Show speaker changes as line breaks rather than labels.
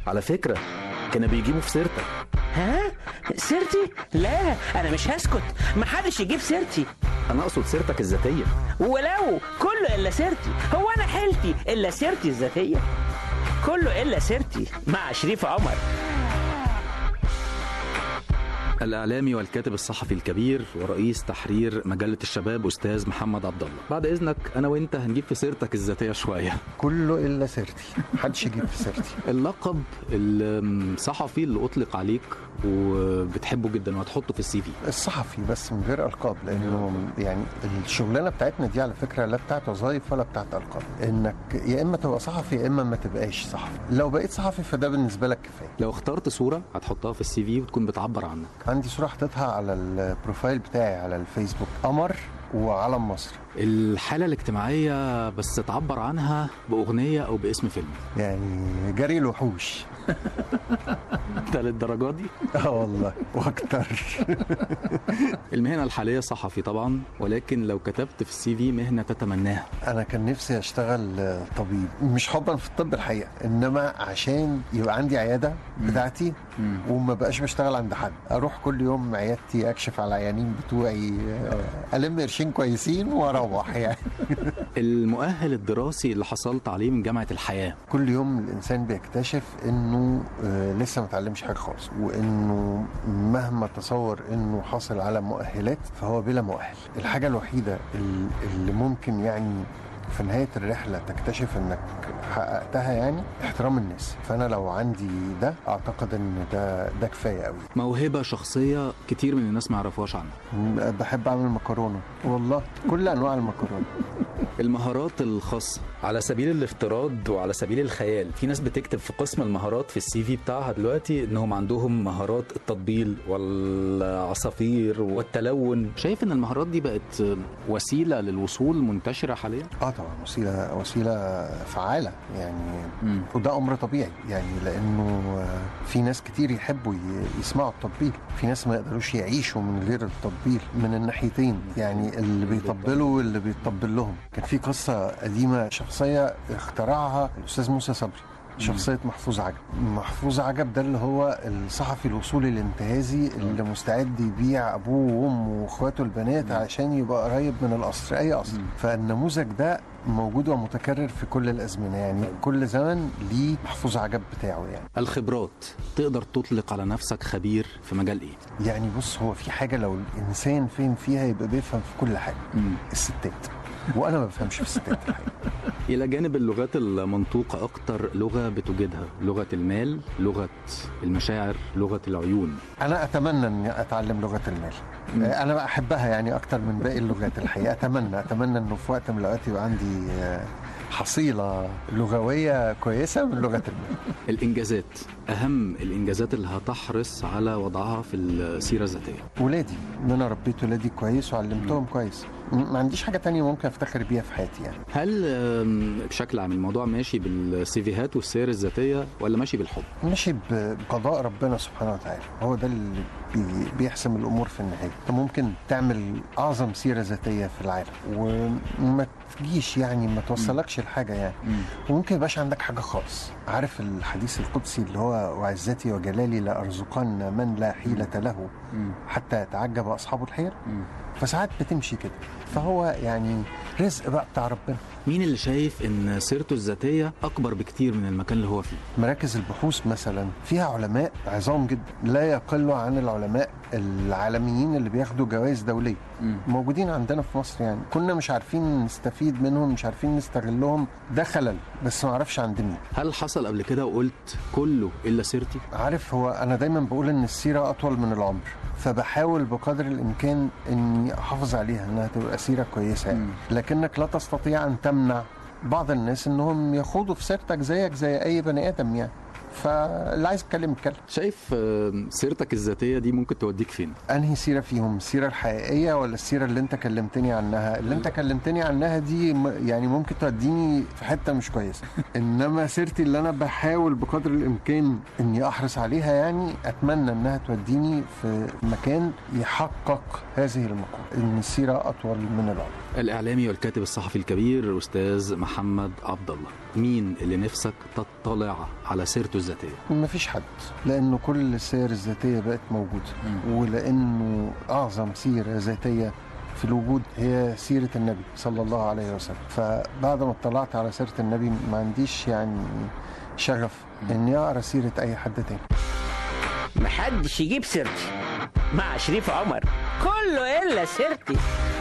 على فكرة كانوا بيجيبوا في سيرتك
ها سيرتي لا انا مش هسكت محدش يجيب سيرتي
أنا أقصد سيرتك الذاتية
ولو كله الا سيرتي هو انا حيلتي الا سيرتي الذاتيه كله الا سيرتي مع شريف عمر
الإعلامي والكاتب الصحفي الكبير ورئيس تحرير مجلة الشباب أستاذ محمد عبد الله بعد إذنك أنا وأنت هنجيب في سيرتك الذاتية شوية
كله الا سيرتي محدش يجيب في سيرتي
اللقب الصحفي اللي أطلق عليك وبتحبه جدا وهتحطه في السي في
الصحفي بس من غير القاب لانه يعني الشغلانه بتاعتنا دي على فكره لا بتاعت وظايف ولا بتاعت القاب انك يا اما تبقى صحفي يا اما ما تبقاش صحفي لو بقيت صحفي فده بالنسبه لك كفايه
لو اخترت صورة هتحطها في السي في وتكون بتعبر عنك
عندي صوره حاططها على البروفايل بتاعي على الفيسبوك قمر وعلم مصر
الحالة الاجتماعية بس تعبر عنها بأغنية أو باسم فيلم
يعني جري الوحوش
ده للدرجة دي
اه والله واكتر
المهنة الحالية صحفي طبعا ولكن لو كتبت في السي في مهنة تتمناها
انا كان نفسي اشتغل آه، طبيب مش حبا في الطب الحقيقه انما عشان يبقى عندي عياده بتاعتي وما بقاش بشتغل عند حد اروح كل يوم عيادتي اكشف على العيانين بتوعي آه، الم قرشين كويسين واروح يعني
المؤهل الدراسي اللي حصلت عليه من جامعة الحياة
كل يوم الانسان بيكتشف انه آه، لسه ما اتعلمش حاجه خالص وانه مهما تصور انه حاصل على مؤهلات فهو بلا مؤهل الحاجه الوحيده ال- اللي ممكن يعني في نهاية الرحلة تكتشف انك حققتها يعني احترام الناس فانا لو عندي ده اعتقد ان ده ده كفاية قوي
موهبة شخصية كتير من الناس ما يعرفوهاش عنك
م- بحب اعمل مكرونة والله كل انواع المكرونة
المهارات الخاصة على سبيل الافتراض وعلى سبيل الخيال في ناس بتكتب في قسم المهارات في السي في بتاعها دلوقتي انهم عندهم مهارات التطبيل والعصافير والتلون شايف ان المهارات دي بقت وسيلة للوصول منتشرة حاليا
اه طبعا وسيله وسيله فعاله يعني
مم.
وده امر طبيعي يعني لانه آه، في ناس كتير يحبوا ي- يسمعوا التطبيل في ناس ما يقدروش يعيشوا من غير التطبيل من الناحيتين يعني اللي بيطبلوا واللي بيطبل لهم كان في قصه قديمه شخصيه اخترعها الاستاذ موسى صبري شخصية محفوظ عجب محفوظ عجب ده اللي هو الصحفي الوصولي الانتهازي اللي مستعد يبيع أبوه وأمه وإخواته البنات عشان يبقى قريب من القصر أي قصر فالنموذج ده موجود ومتكرر في كل الأزمنة يعني كل زمن ليه محفوظ عجب بتاعه يعني
الخبرات تقدر تطلق على نفسك خبير في مجال ايه
يعني بص هو في حاجة لو الإنسان فهم فيها يبقى بيفهم في كل حاجة الستات وأنا ما بفهمش في الستات الحقيقة
الى جانب اللغات المنطوقة اكتر لغة بتوجدها لغة المال لغة المشاعر لغة العيون
انا اتمنى اني اتعلم لغه المال آه، انا احبها يعني اكتر من باقي اللغات الحقيقه اتمنى اتمنى انه في وقت من الاوقات يبقى عندي آه، حصيله لغويه كويسه من لغه المال
الانجازات اهم الانجازات اللي هتحرص على وضعها في السيرة الذاتية
ولادي ان انا ربيت ولادي كويس وعلمتهم كويس م- ما عنديش حاجه تانية ممكن افتخر بيها في حياتي يعني
هل آم، بشكل عام الموضوع ماشي بالسيفيهات والسير الذاتية ولا ماشي بالحب
ماشي ب- بقضاء ربنا سبحانه وتعالى هو ده اللي بي بيحسم الامور في النهايه انت ممكن تعمل اعظم سيره ذاتيه في العالم وما تجيش يعني ما توصلكش لحاجه يعني وممكن يبقاش عندك حاجه خالص عارف الحديث القدسي اللي هو وعزتي وجلالي لارزقن من لا حيله له حتى يتعجب اصحاب الحيل فساعات بتمشي كده فهو يعني رزق بقى بتاع ربنا
مين اللي شايف ان سيرته الذاتية اكبر بكتير من المكان اللي هو فيه
مراكز البحوث مثلا فيها علماء عظام جدا لا يقلوا عن العلماء العالميين اللي بياخدوا جوائز دوليه موجودين عندنا في مصر يعني كنا مش عارفين نستفيد منهم مش عارفين نستغلهم ده خلل بس ما اعرفش عند مين
هل حصل قبل كده وقلت كله الا سيرتي
عارف هو انا دايما بقول ان السيره اطول من العمر فبحاول بقدر الامكان اني احافظ عليها انها تبقى سيره كويسه يعني. لكنك لا تستطيع ان تمنع بعض الناس انهم يخوضوا في سيرتك زيك زي اي بني ادم يعني فاللي عايز يتكلم يتكلم
شايف آم، سيرتك الذاتية دي ممكن توديك فين
انهي سيره فيهم السيره الحقيقيه ولا السيره اللي انت كلمتني عنها اللي انت كلمتني عنها دي م- يعني ممكن توديني في حته مش كويسه انما سيرتي اللي انا بحاول بقدر الامكان اني احرص عليها يعني اتمنى انها توديني في مكان يحقق هذه المقولة ان السيره اطول من العمر
الاعلامي والكاتب الصحفي الكبير استاذ محمد عبد الله مين اللي نفسك يطلع على سيرته الذاتيه
مفيش حد لانه كل السير الذاتيه بقت موجوده ولانه اعظم سيره ذاتيه في الوجود هي سيرة النبي صلى الله عليه وسلم فبعد ما اطلعت على سيرة النبي ما عنديش يعني شغف اني اقرا سيرة اي حد تاني
محدش يجيب سيرتي مع شريف عمر كله الا سيرتي